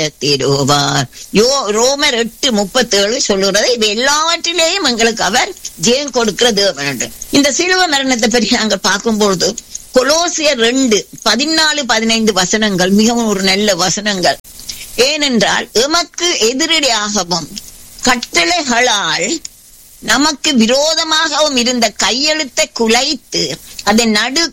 நடத்திடுவார் யோ ரோமர் எட்டு முப்பத்தி ஏழு சொல்லுறது இது எல்லாவற்றிலேயும் எங்களுக்கு அவர் ஜெயம் கொடுக்கிற தேவன் என்று. இந்த சிலுவ மரணத்தை பற்றி நாங்கள் பார்க்கும்பொழுது கொலோசியர் ரெண்டு பதினாலு பதினைந்து வசனங்கள் மிகவும் ஒரு நல்ல வசனங்கள் ஏனென்றால் எமக்கு எதிரடியாகவும் கட்டளைகளால் நமக்கு விரோதமாகவும் இருந்த கையெழுத்தை குலைத்து அதை நடு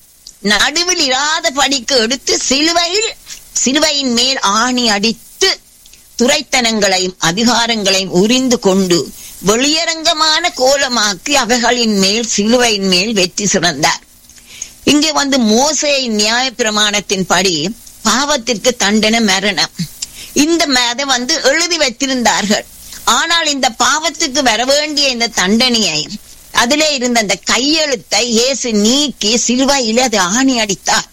நடுவில் இராத படிக்கு எடுத்து சிலுவையில் சிலுவையின் மேல் ஆணி அடித்து துரைத்தனங்களையும் அதிகாரங்களையும் உரிந்து கொண்டு வெளியரங்கமான கோலமாக்கி அவைகளின் மேல் சிலுவையின் மேல் வெற்றி சிறந்தார் இங்கே வந்து மோசையின் நியாய பிரமாணத்தின்படி பாவத்திற்கு தண்டனை மரணம் இந்த அதை வந்து எழுதி வைத்திருந்தார்கள் ஆனால் இந்த பாவத்துக்கு வர வேண்டிய இந்த தண்டனையை அதிலே இருந்த அந்த கையெழுத்தை இயேசு நீக்கி சிலுவையில் அதை ஆணி அடித்தார்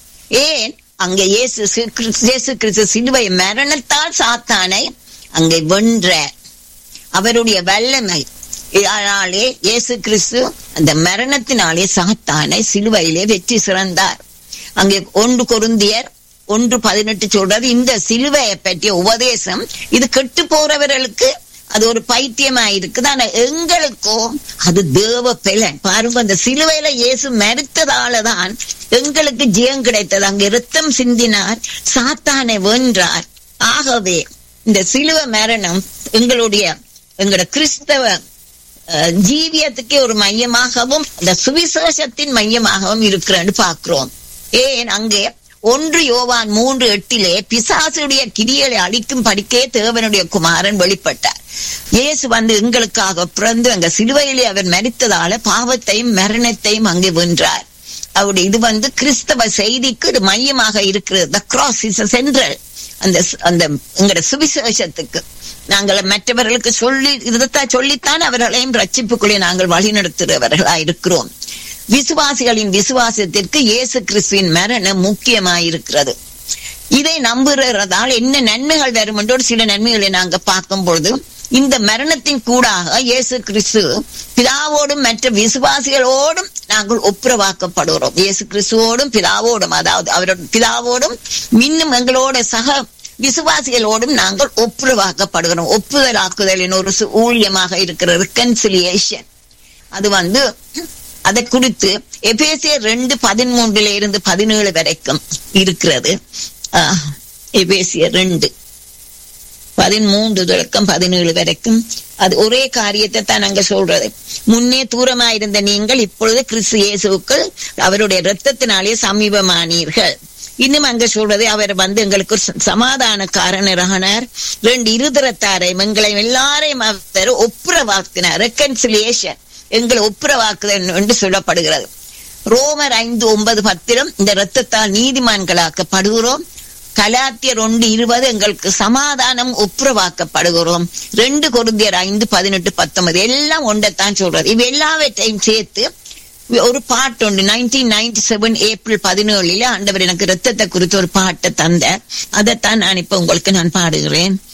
ஏன் அங்க இயேசு சி- கிறிஸ்- இயேசு கிறிஸ்து சிலுவை மரணத்தால் சாத்தானை அங்கே வென்றார் அவருடைய வல்லமை அதனாலே இயேசு கிறிஸ்து அந்த மரணத்தினாலே சாத்தானை சிலுவையிலே வெற்றி சிறந்தார் அங்கே ஒன்று கொருந்தியர் ஒன்று பதினெட்டு சொல்றது இந்த சிலுவையை பற்றிய உபதேசம் இது கெட்டு போறவர்களுக்கு அது ஒரு பைத்தியமா இருக்குது ஆனா எங்களுக்கோ அது தேவ பலன் பாருங்க அந்த சிலுவையில இயேசு மறுத்ததாலதான் எங்களுக்கு ஜெயம் கிடைத்தது அங்க இரத்தம் சிந்தினார் சாத்தானை வென்றார் ஆகவே இந்த சிலுவ மரணம் எங்களுடைய எங்களோட கிறிஸ்தவ அஹ், ஜீவியத்துக்கே ஒரு மையமாகவும் அந்த சுவிசேஷத்தின் மையமாகவும் இருக்கிறன்னு பார்க்கிறோம் ஏன் அங்கே ஒன்று யோவான் மூன்று எட்டிலே பிசாசுடைய கிரிகளை அழிக்கும் படிக்கே தேவனுடைய குமாரன் வெளிப்பட்டார் இயேசு வந்து எங்களுக்காக பிறந்து அங்க சிலுவையிலே அவர் மரித்ததால பாவத்தையும் மரணத்தையும் அங்கே வென்றார் அவருடைய இது வந்து கிறிஸ்தவ செய்திக்கு இது மையமாக இருக்கிறது த கிராஸ் இஸ் சென்ட்ரல் அந்த அந்த எங்கட சுவிசேஷத்துக்கு நாங்கள் மற்றவர்களுக்கு சொல்லி இதைத்தான் சொல்லித்தான் அவர்களையும் ரட்சிப்புக்குள்ளே நாங்கள் வழிநடத்துகிறவர்களா இருக்கிறோம் விசுவாசிகளின் விசுவாசத்திற்கு இயேசு கிறிஸ்துவின் மரணம் முக்கியமாயிருக்கிறது இதை நம்புகிறதால் என்ன நன்மைகள் வரும் என்று ஒரு சில நன்மைகளை நாங்க பார்க்கும் பொழுது இந்த மரணத்தின் கூடாக இயேசு கிறிஸ்து பிதாவோடும் மற்ற விசுவாசிகளோடும் நாங்கள் ஒப்புரவாக்கப்படுகிறோம் இயேசு கிறிஸ்துவோடும் பிதாவோடும் அதாவது அவரோட பிதாவோடும் இன்னும் எங்களோட சக விசுவாசிகளோடும் நாங்கள் ஒப்புரவாக்கப்படுகிறோம் ஒப்புதலாக்குதலின் ஒரு சு- ஊழியமாக இருக்கிற ரிகன்சிலியேஷன் அது வந்து அதை குறித்து எபேசியர் ரெண்டு பதிமூன்றுல இருந்து பதினேழு வரைக்கும் இருக்கிறது ஆஹ், எபேசியர் ரெண்டு பதிமூன்று தொடக்கம் பதினேழு வரைக்கும் அது ஒரே காரியத்தை தான் அங்க சொல்றது முன்னே தூரமாயிருந்த நீங்கள் இப்பொழுது கிறிஸ்து இயேசுக்கள் அவருடைய இரத்தத்தினாலே சமீபமானீர்கள் இன்னும் அங்க சொல்றது அவர் வந்து எங்களுக்கு ஒரு சமாதான காரணரானார் ரெண்டு இருதரத்தாரையும் எங்களை எல்லாரையும் அவர் ஒப்புரவாக்கினார் ரெக்கன்சிலியேஷன் எங்களை ஒப்புரவாக்குதல் என்று சொல்லப்படுகிறது ரோமர் ஐந்து ஒன்பது பத்திரம் இந்த இரத்தத்தால் நீதிமான்களாக்கப்படுகிறோம் கலாத்தியர் ஒன்று இருபது எங்களுக்கு சமாதானம் ஒப்புரவாக்கப்படுகிறோம் ரெண்டு கொருந்தியர் ஐந்து பதினெட்டு பத்தொன்பது எல்லாம் ஒன்றைத்தான் சொல்றது இவ எல்லாவற்றையும் சேர்த்து ஒரு பாட்டு உண்டு நைன்டீன் நைன்டி செவன் ஏப்ரல் பதினேழுல ஆண்டவர் எனக்கு ரத்தத்தை குறித்து ஒரு பாட்டை தந்த அதைத்தான் நான் இப்ப உங்களுக்கு நான் பாடுகிறேன்